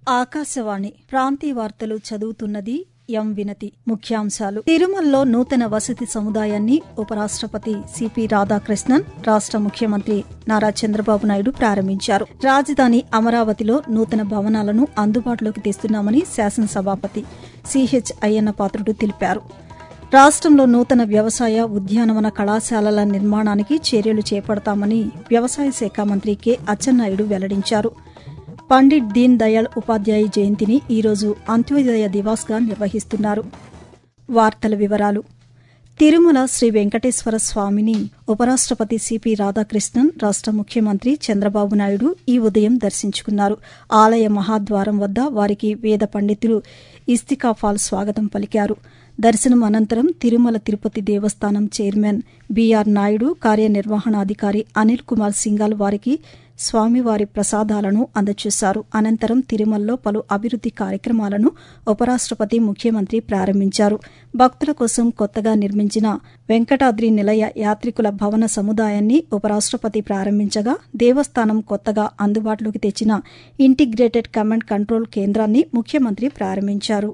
ఆకాశవాణి ప్రాంతీయ వార్తలు చదువుతున్నది ఎం వినతి ముఖ్యాంశాలు తిరుమలలో నూతన వసతి సముదాయాన్ని ఉపరాష్టపతి సిపి రాధాకృష్ణన్ రాష్ట ముఖ్యమంత్రి నారా చంద్రబాబు నాయుడు ప్రారంభించారు రాజధాని అమరావతిలో నూతన భవనాలను అందుబాటులోకి తెస్తున్నామని శాసనసభాపతి సిహెచ్ అయ్యన్న పాత్రుడు తెలిపారు రాష్టంలో నూతన వ్యవసాయ ఉద్యానవన కళాశాలల నిర్మాణానికి చర్యలు చేపడతామని వ్యవసాయ శాఖ మంత్రి కె అచ్చెన్నాయుడు వెల్లడించారు పండిట్ దీన్ దయాళ్ ఉపాధ్యాయ జయంతిని ఈరోజు అంత్యోదయ దివాస్గా నిర్వహిస్తున్నారు వార్తల వివరాలు తిరుమల శ్రీ వెంకటేశ్వర స్వామిని ఉపరాష్టపతి సిపి రాధాకృష్ణన్ రాష్ట ముఖ్యమంత్రి చంద్రబాబు నాయుడు ఈ ఉదయం దర్శించుకున్నారు ఆలయ మహాద్వారం వద్ద వారికి వేద పండితులు ఇస్తికాఫాల్ స్వాగతం పలికారు దర్శనం అనంతరం తిరుమల తిరుపతి దేవస్థానం చైర్మన్ బీఆర్ నాయుడు కార్యనిర్వహణాధికారి అనిల్ కుమార్ సింగాల్ వారికి స్వామివారి ప్రసాదాలను అందజేశారు అనంతరం తిరుమలలో పలు అభివృద్ది కార్యక్రమాలను ఉపరాష్టపతి ముఖ్యమంత్రి ప్రారంభించారు భక్తుల కోసం కొత్తగా నిర్మించిన వెంకటాద్రి నిలయ యాత్రికుల భవన సముదాయాన్ని ఉపరాష్టపతి ప్రారంభించగా దేవస్థానం కొత్తగా అందుబాటులోకి తెచ్చిన ఇంటిగ్రేటెడ్ కమాండ్ కంట్రోల్ కేంద్రాన్ని ముఖ్యమంత్రి ప్రారంభించారు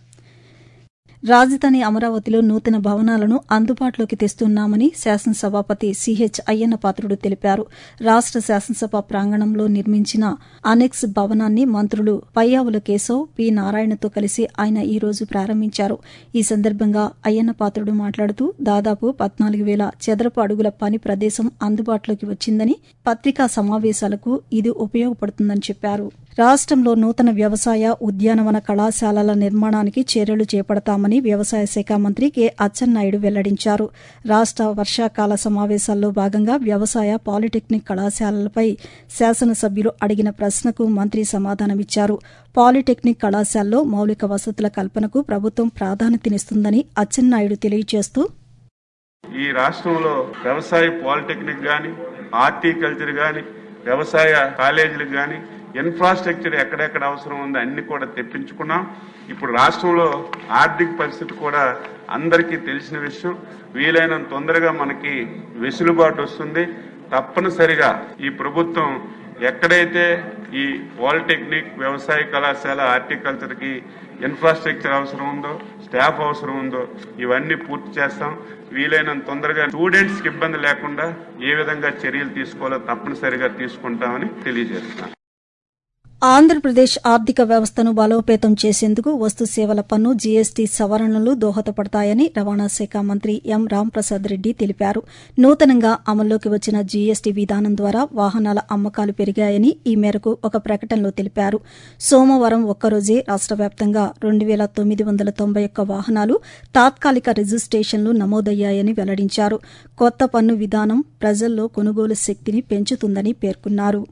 రాజధాని అమరావతిలో నూతన భవనాలను అందుబాటులోకి తెస్తున్నామని శాసనసభాపతి సిహెచ్ అయ్యన్న పాత్రుడు తెలిపారు రాష్ట శాసనసభ ప్రాంగణంలో నిర్మించిన అనెక్స్ భవనాన్ని మంత్రులు పయ్యావుల కేశవ్ పి నారాయణతో కలిసి ఆయన ఈ రోజు ప్రారంభించారు ఈ సందర్భంగా అయ్యన్న పాత్రుడు మాట్లాడుతూ దాదాపు పద్నాలుగు వేల చదరపు అడుగుల పని ప్రదేశం అందుబాటులోకి వచ్చిందని పత్రికా సమావేశాలకు ఇది ఉపయోగపడుతుందని చెప్పారు రాష్టంలో నూతన వ్యవసాయ ఉద్యానవన కళాశాలల నిర్మాణానికి చర్యలు చేపడతామని వ్యవసాయ శాఖ మంత్రి కె అచ్చెన్నాయుడు వెల్లడించారు రాష్ట వర్షాకాల సమావేశాల్లో భాగంగా వ్యవసాయ పాలిటెక్నిక్ కళాశాలలపై శాసనసభ్యులు అడిగిన ప్రశ్నకు మంత్రి సమాధానమిచ్చారు పాలిటెక్నిక్ కళాశాలలో మౌలిక వసతుల కల్పనకు ప్రభుత్వం ప్రాధాన్యతనిస్తుందని అచ్చెన్నాయుడు తెలియజేస్తూ ఈ రాష్ట్రంలో వ్యవసాయ పాలిటెక్నిక్ గాని హార్టికల్చర్ గాని వ్యవసాయ కాలేజీలకు గాని ఇన్ఫ్రాస్ట్రక్చర్ ఎక్కడెక్కడ అవసరం ఉందో అన్ని కూడా తెప్పించుకున్నాం ఇప్పుడు రాష్ట్రంలో ఆర్థిక పరిస్థితి కూడా అందరికీ తెలిసిన విషయం వీలైనంత తొందరగా మనకి వెసులుబాటు వస్తుంది తప్పనిసరిగా ఈ ప్రభుత్వం ఎక్కడైతే ఈ పాలిటెక్నిక్ వ్యవసాయ కళాశాల హార్టికల్చర్ కి ఇన్ఫ్రాస్ట్రక్చర్ అవసరం ఉందో స్టాఫ్ అవసరం ఉందో ఇవన్నీ పూర్తి చేస్తాం వీలైనంత తొందరగా స్టూడెంట్స్ కి ఇబ్బంది లేకుండా ఏ విధంగా చర్యలు తీసుకోవాలో తప్పనిసరిగా తీసుకుంటామని తెలియజేస్తున్నాను ఆంధ్రప్రదేశ్ ఆర్థిక వ్యవస్థను బలోపేతం చేసేందుకు వస్తు సేవల పన్ను జీఎస్టీ సవరణలు దోహదపడతాయని రవాణా శాఖ మంత్రి ఎం రాంప్రసాద్ రెడ్డి తెలిపారు నూతనంగా అమల్లోకి వచ్చిన జీఎస్టీ విధానం ద్వారా వాహనాల అమ్మకాలు పెరిగాయని ఈ మేరకు ఒక ప్రకటనలో తెలిపారు సోమవారం ఒక్కరోజే రాష్ట వ్యాప్తంగా రెండు వేల తొమ్మిది వందల తొంభై ఒక్క వాహనాలు తాత్కాలిక రిజిస్టేషన్లు నమోదయ్యాయని వెల్లడించారు కొత్త పన్ను విధానం ప్రజల్లో కొనుగోలు శక్తిని పెంచుతుందని పేర్కొన్నారు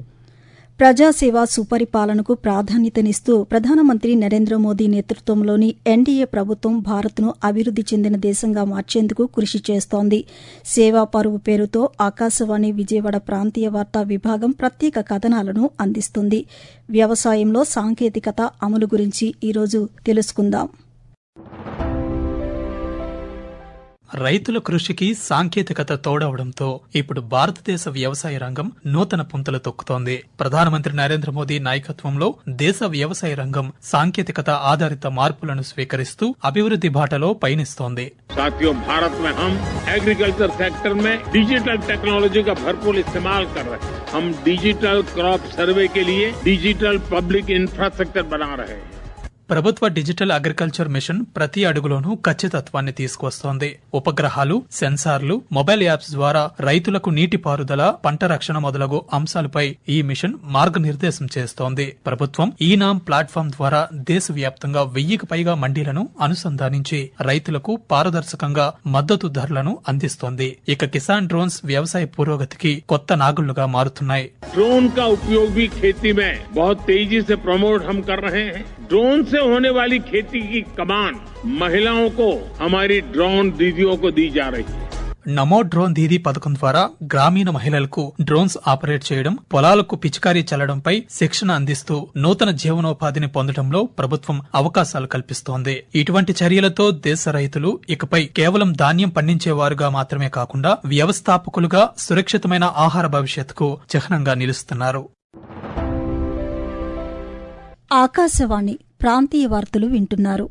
ప్రజాసేవ సుపరిపాలనకు ప్రాధాన్యతనిస్తూ ప్రధానమంత్రి నరేంద్ర మోదీ నేతృత్వంలోని ఎన్డీఏ ప్రభుత్వం భారత్ను అభివృద్ది చెందిన దేశంగా మార్చేందుకు కృషి చేస్తోంది సేవా పరువు పేరుతో ఆకాశవాణి విజయవాడ ప్రాంతీయ వార్తా విభాగం ప్రత్యేక కథనాలను అందిస్తుంది వ్యవసాయంలో సాంకేతికత అమలు గురించి ఈరోజు తెలుసుకుందాం రైతుల కృషికి సాంకేతికత తోడవడంతో ఇప్పుడు భారతదేశ వ్యవసాయ రంగం నూతన పుంతలు తొక్కుతోంది ప్రధానమంత్రి నరేంద్ర మోదీ నాయకత్వంలో దేశ వ్యవసాయ రంగం సాంకేతికత ఆధారిత మార్పులను స్వీకరిస్తూ అభివృద్ది బాటలో పయనిస్తోంది साथियों भारत में हम एग्रीकल्चर सेक्टर में डिजिटल टेक्नोलॉजी का भरपूर इस्तेमाल कर रहे हैं हम डिजिटल क्रॉप सर्वे के लिए डिजिटल पब्लिक इंफ्रास्ट्रक्चर बना रहे हैं ప్రభుత్వ డిజిటల్ అగ్రికల్చర్ మిషన్ ప్రతి అడుగులోనూ ఖచ్చితత్వాన్ని తీసుకొస్తోంది ఉపగ్రహాలు సెన్సార్లు మొబైల్ యాప్స్ ద్వారా రైతులకు నీటిపారుదల పంట రక్షణ మొదలగు అంశాలపై ఈ మిషన్ మార్గనిర్దేశం చేస్తోంది ప్రభుత్వం ఈ నామ్ ప్లాట్ఫామ్ ద్వారా దేశవ్యాప్తంగా వెయ్యికి పైగా మండీలను అనుసంధానించి రైతులకు పారదర్శకంగా మద్దతు ధరలను అందిస్తోంది ఇక కిసాన్ డ్రోన్స్ వ్యవసాయ పురోగతికి కొత్త నాగుళ్లుగా మారుతున్నాయి ड्रोन का उपयोग भी खेती में बहुत तेजी से प्रमोट हम कर रहे हैं ड्रोन से होने वाली खेती की कमान महिलाओं को हमारी ड्रोन दीदियों को दी जा रही है నమో డ్రోన్ దీదీ పథకం ద్వారా గ్రామీణ మహిళలకు డ్రోన్స్ ఆపరేట్ చేయడం పొలాలకు పిచికారీ చల్లడంపై శిక్షణ అందిస్తూ నూతన జీవనోపాధిని పొందడంలో ప్రభుత్వం అవకాశాలు కల్పిస్తోంది ఇటువంటి చర్యలతో దేశ రైతులు ఇకపై కేవలం ధాన్యం పండించేవారుగా మాత్రమే కాకుండా వ్యవస్థాపకులుగా సురక్షితమైన ఆహార భవిష్యత్తుకు చిహ్నంగా నిలుస్తున్నారు ఆకాశవాణి ప్రాంతీయ వార్తలు వింటున్నారు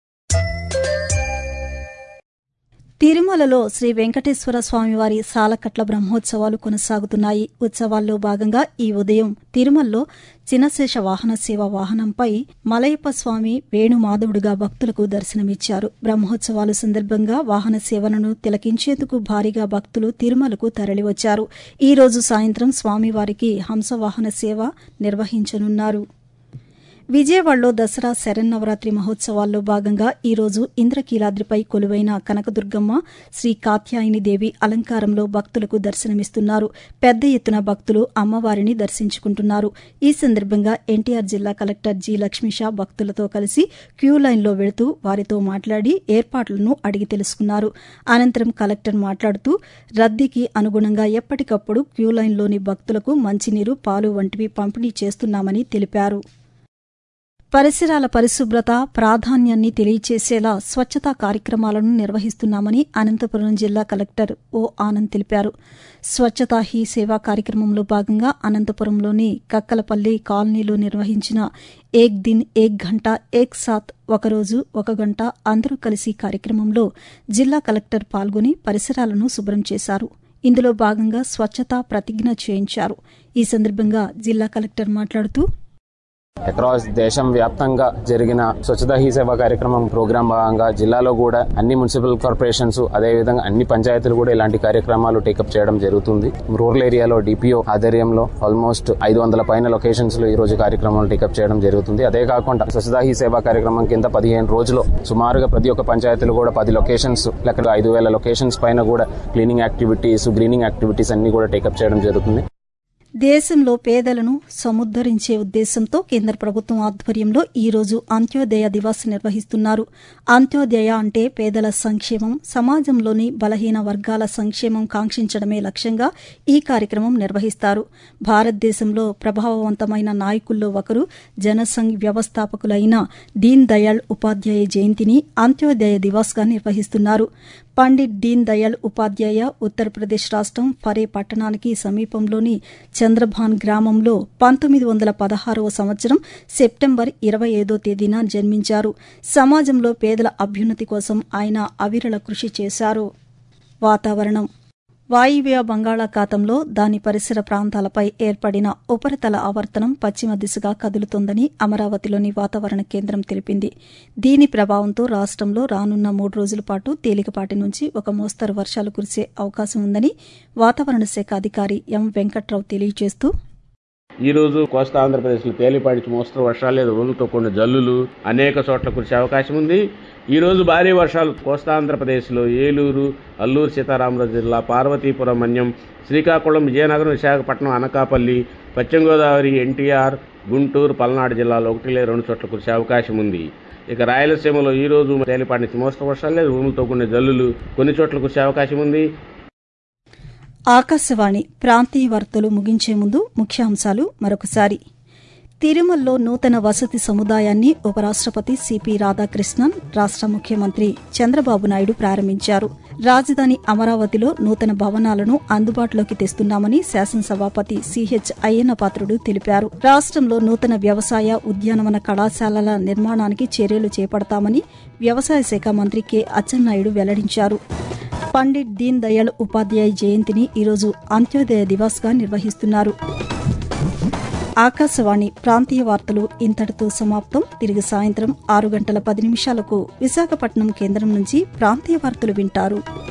తిరుమలలో శ్రీ వెంకటేశ్వర స్వామివారి సాలకట్ల బ్రహ్మోత్సవాలు కొనసాగుతున్నాయి ఉత్సవాల్లో భాగంగా ఈ ఉదయం తిరుమలలో చినశేష వాహన సేవ వాహనంపై మలయప్ప స్వామి వేణుమాధవుడుగా భక్తులకు దర్శనమిచ్చారు బ్రహ్మోత్సవాలు సందర్భంగా వాహన సేవలను తిలకించేందుకు భారీగా భక్తులు తిరుమలకు తరలివచ్చారు ఈ రోజు సాయంత్రం స్వామివారికి హంసవాహన సేవ నిర్వహించనున్నారు విజయవాడలో దసరా శరన్నవరాత్రి మహోత్సవాల్లో భాగంగా ఈ రోజు ఇంద్రకీలాద్రిపై కొలువైన కనకదుర్గమ్మ శ్రీ కాత్యాయని దేవి అలంకారంలో భక్తులకు దర్శనమిస్తున్నారు పెద్ద ఎత్తున భక్తులు అమ్మవారిని దర్శించుకుంటున్నారు ఈ సందర్భంగా ఎన్టీఆర్ జిల్లా కలెక్టర్ జి లక్ష్మీషా భక్తులతో కలిసి క్యూ లైన్లో వెళుతూ వారితో మాట్లాడి ఏర్పాట్లను అడిగి తెలుసుకున్నారు అనంతరం కలెక్టర్ మాట్లాడుతూ రద్దీకి అనుగుణంగా ఎప్పటికప్పుడు క్యూ లైన్లోని భక్తులకు మంచినీరు పాలు వంటివి పంపిణీ చేస్తున్నామని తెలిపారు పరిసరాల పరిశుభ్రత ప్రాధాన్యాన్ని తెలియచేసేలా స్వచ్ఛతా కార్యక్రమాలను నిర్వహిస్తున్నామని అనంతపురం జిల్లా కలెక్టర్ ఓ ఆనంద్ తెలిపారు స్వచ్ఛతా హీ సేవా కార్యక్రమంలో భాగంగా అనంతపురంలోని కక్కలపల్లి కాలనీలో నిర్వహించిన ఏక్ దిన్ ఏక్ ఘంటా ఏక్ సాత్ ఒకరోజు ఒక గంట అందరూ కలిసి కార్యక్రమంలో జిల్లా కలెక్టర్ పాల్గొని పరిసరాలను శుభ్రం చేశారు ఇందులో భాగంగా స్వచ్ఛతా ప్రతిజ్ఞ చేయించారు ఈ సందర్భంగా జిల్లా కలెక్టర్ మాట్లాడుతూ అక్రాస్ దేశం వ్యాప్తంగా జరిగిన స్వచ్ఛతా హీ సేవ కార్యక్రమం ప్రోగ్రాం భాగంగా జిల్లాలో కూడా అన్ని మున్సిపల్ కార్పొరేషన్స్ అదేవిధంగా అన్ని పంచాయతీలు కూడా ఇలాంటి కార్యక్రమాలు టేకప్ చేయడం జరుగుతుంది రూరల్ ఏరియాలో డిపిఓ ఆధ్వర్యంలో ఆల్మోస్ట్ ఐదు వందల పైన లొకేషన్స్ లో ఈ రోజు కార్యక్రమాలు టేకప్ చేయడం జరుగుతుంది అదే కాకుండా స్వచ్ఛతా హీ సేవ కార్యక్రమం కింద పదిహేను రోజులు సుమారుగా ప్రతి ఒక్క పంచాయతీలు కూడా పది లొకేషన్స్ లెక్క ఐదు వేల లొకేషన్స్ పైన కూడా క్లీనింగ్ యాక్టివిటీస్ గ్రీనింగ్ యాక్టివిటీస్ అన్ని కూడా టేకప్ చేయడం జరుగుతుంది దేశంలో పేదలను సముద్దరించే ఉద్దేశంతో కేంద్ర ప్రభుత్వం ఆధ్వర్యంలో ఈ రోజు అంత్యోదయ దివస్ నిర్వహిస్తున్నారు అంత్యోదయ అంటే పేదల సంక్షేమం సమాజంలోని బలహీన వర్గాల సంక్షేమం కాంక్షించడమే లక్ష్యంగా ఈ కార్యక్రమం నిర్వహిస్తారు భారతదేశంలో ప్రభావవంతమైన నాయకుల్లో ఒకరు జనసంఘ్ వ్యవస్థాపకులైన దీన్ దయాళ్ ఉపాధ్యాయ జయంతిని అంత్యోదయ దివస్గా నిర్వహిస్తున్నారు పండిట్ దీన్ దయాళ్ ఉపాధ్యాయ ఉత్తరప్రదేశ్ రాష్టం ఫరే పట్టణానికి సమీపంలోని చంద్రభాన్ గ్రామంలో పంతొమ్మిది వందల పదహారవ సంవత్సరం సెప్టెంబర్ ఇరవై ఐదో తేదీన జన్మించారు సమాజంలో పేదల అభ్యున్నతి కోసం ఆయన అవిరళ కృషి చేశారు వాతావరణం వాయువ్య బంగాళాఖాతంలో దాని పరిసర ప్రాంతాలపై ఏర్పడిన ఉపరితల ఆవర్తనం పశ్చిమ దిశగా కదులుతోందని అమరావతిలోని వాతావరణ కేంద్రం తెలిపింది దీని ప్రభావంతో రాష్టంలో రానున్న మూడు రోజుల పాటు తేలికపాటి నుంచి ఒక మోస్తరు వర్షాలు కురిసే అవకాశం ఉందని వాతావరణ శాఖ అధికారి ఎం వెంకట్రావు తెలియజేస్తూ ఈ రోజు కోస్తా ఆంధ్రప్రదేశ్లో తేలిపాటి మోస్తరు వర్షాలు లేదా ఉరుముతో కూడిన జల్లులు అనేక చోట్ల కురిసే అవకాశం ఉంది ఈ రోజు భారీ వర్షాలు కోస్తా ఆంధ్రప్రదేశ్లో ఏలూరు అల్లూరు సీతారామరాజు జిల్లా పార్వతీపురం మన్యం శ్రీకాకుళం విజయనగరం విశాఖపట్నం అనకాపల్లి పశ్చిమ గోదావరి ఎన్టీఆర్ గుంటూరు పల్నాడు జిల్లాలో ఒకటి లేదా రెండు చోట్ల కురిసే అవకాశం ఉంది ఇక రాయలసీమలో ఈ రోజు తేలిపాటి నుంచి మోస్తరు వర్షాలు లేదా ఉరుములతో కూడిన జల్లులు కొన్ని చోట్ల కురిసే అవకాశం ఉంది ఆకాశవాణి ప్రాంతీయ వార్తలు ముగించే ముందు ముఖ్యాంశాలు మరొకసారి తిరుమలలో నూతన వసతి సముదాయాన్ని ఉపరాష్టపతి సిపి రాధాకృష్ణన్ రాష్ట ముఖ్యమంత్రి చంద్రబాబు నాయుడు ప్రారంభించారు రాజధాని అమరావతిలో నూతన భవనాలను అందుబాటులోకి తెస్తున్నామని శాసనసభాపతి సిహెచ్ అయ్యన్నపాత్రుడు తెలిపారు రాష్టంలో నూతన వ్యవసాయ ఉద్యానవన కళాశాలల నిర్మాణానికి చర్యలు చేపడతామని వ్యవసాయ శాఖ మంత్రి కె అచ్చెన్నాయుడు వెల్లడించారు పండిట్ దీన్ దయాళ్ ఉపాధ్యాయ జయంతిని ఈరోజు అంత్యోదయ దివాస్గా నిర్వహిస్తున్నారు ఆకాశవాణి ప్రాంతీయ వార్తలు ఇంతటితో సమాప్తం తిరిగి సాయంత్రం ఆరు గంటల పది నిమిషాలకు విశాఖపట్నం కేంద్రం నుంచి ప్రాంతీయ వార్తలు వింటారు